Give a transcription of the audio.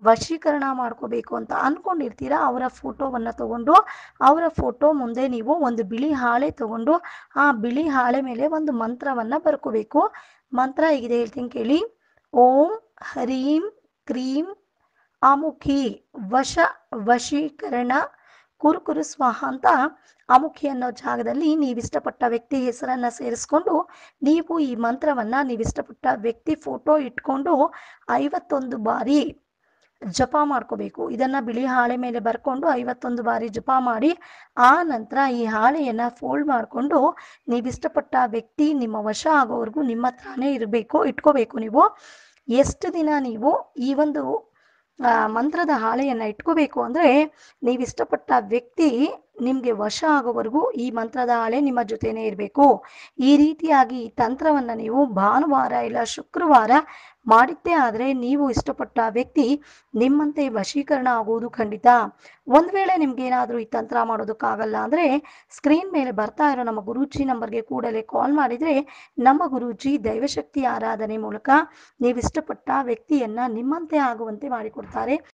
ವಶೀಕರಣ ಮಾಡ್ಕೋಬೇಕು ಅಂತ ಅನ್ಕೊಂಡಿರ್ತೀರಾ ಅವರ ಫೋಟೋವನ್ನು ತಗೊಂಡು ಅವರ ಫೋಟೋ ಮುಂದೆ ನೀವು ಒಂದು ಬಿಳಿ ಹಾಳೆ ತಗೊಂಡು ಆ ಬಿಳಿ ಹಾಳೆ ಮೇಲೆ ಒಂದು ಮಂತ್ರವನ್ನು ಬರ್ಕೋಬೇಕು ಮಂತ್ರ ಹೇಗಿದೆ ಹೇಳ್ತೀನಿ ಕೇಳಿ ಓಂ ಹರೀಂ ಕ್ರೀಂ ಅಮುಖಿ ವಶ ವಶೀಕರಣ ಕುರುಕುರು ಸ್ವಾಹ ಅಂತ ಅಮುಖಿ ಅನ್ನೋ ಜಾಗದಲ್ಲಿ ನೀವಿಷ್ಟಪಟ್ಟ ವ್ಯಕ್ತಿ ಹೆಸರನ್ನ ಸೇರಿಸ್ಕೊಂಡು ನೀವು ಈ ಮಂತ್ರವನ್ನ ನೀವಿಷ್ಟಪಟ್ಟ ವ್ಯಕ್ತಿ ಫೋಟೋ ಇಟ್ಕೊಂಡು ಐವತ್ತೊಂದು ಬಾರಿ ಜಪ ಮಾಡ್ಕೋಬೇಕು ಇದನ್ನ ಬಿಳಿ ಹಾಳೆ ಮೇಲೆ ಬರ್ಕೊಂಡು ಐವತ್ತೊಂದು ಬಾರಿ ಜಪ ಮಾಡಿ ಆ ನಂತರ ಈ ಹಾಳೆಯನ್ನ ಫೋಲ್ಡ್ ಮಾಡಿಕೊಂಡು ನೀವಿಷ್ಟಪಟ್ಟ ವ್ಯಕ್ತಿ ನಿಮ್ಮ ವಶ ಆಗೋವರೆಗೂ ನಿಮ್ಮ ಹತ್ರನೇ ಇರಬೇಕು ಇಟ್ಕೋಬೇಕು ನೀವು ಎಷ್ಟು ದಿನ ನೀವು ಈ ಒಂದು ಆ, ಮಂತ್ರದ ಹಾಳೆಯನ್ನ ಇಟ್ಕೋಬೇಕು ಅಂದ್ರೆ ನೀವಿಷ್ಟಪಟ್ಟ ವ್ಯಕ್ತಿ ನಿಮ್ಗೆ ವಶ ಆಗೋವರೆಗೂ ಈ ಮಂತ್ರದ ಹಾಳೆ ನಿಮ್ಮ ಜೊತೆನೇ ಇರಬೇಕು ಈ ರೀತಿಯಾಗಿ ಈ ತಂತ್ರವನ್ನ ನೀವು ಭಾನುವಾರ ಇಲ್ಲ ಶುಕ್ರವಾರ ಮಾಡಿದ್ದೇ ಆದ್ರೆ ನೀವು ಇಷ್ಟಪಟ್ಟ ವ್ಯಕ್ತಿ ನಿಮ್ಮಂತೆ ವಶೀಕರಣ ಆಗುವುದು ಖಂಡಿತ ಒಂದ್ ವೇಳೆ ನಿಮ್ಗೆ ಏನಾದ್ರೂ ಈ ತಂತ್ರ ಮಾಡೋದಕ್ಕಾಗಲ್ಲ ಅಂದ್ರೆ ಸ್ಕ್ರೀನ್ ಮೇಲೆ ಬರ್ತಾ ಇರೋ ನಮ್ಮ ಗುರೂಜಿ ನಂಬರ್ಗೆ ಕೂಡಲೇ ಕಾಲ್ ಮಾಡಿದ್ರೆ ನಮ್ಮ ಗುರೂಜಿ ದೈವಶಕ್ತಿ ಆರಾಧನೆ ಮೂಲಕ ನೀವಿಷ್ಟಪಟ್ಟ ವ್ಯಕ್ತಿಯನ್ನ ನಿಮ್ಮಂತೆ ಆಗುವಂತೆ ಮಾಡಿಕೊಡ್ತಾರೆ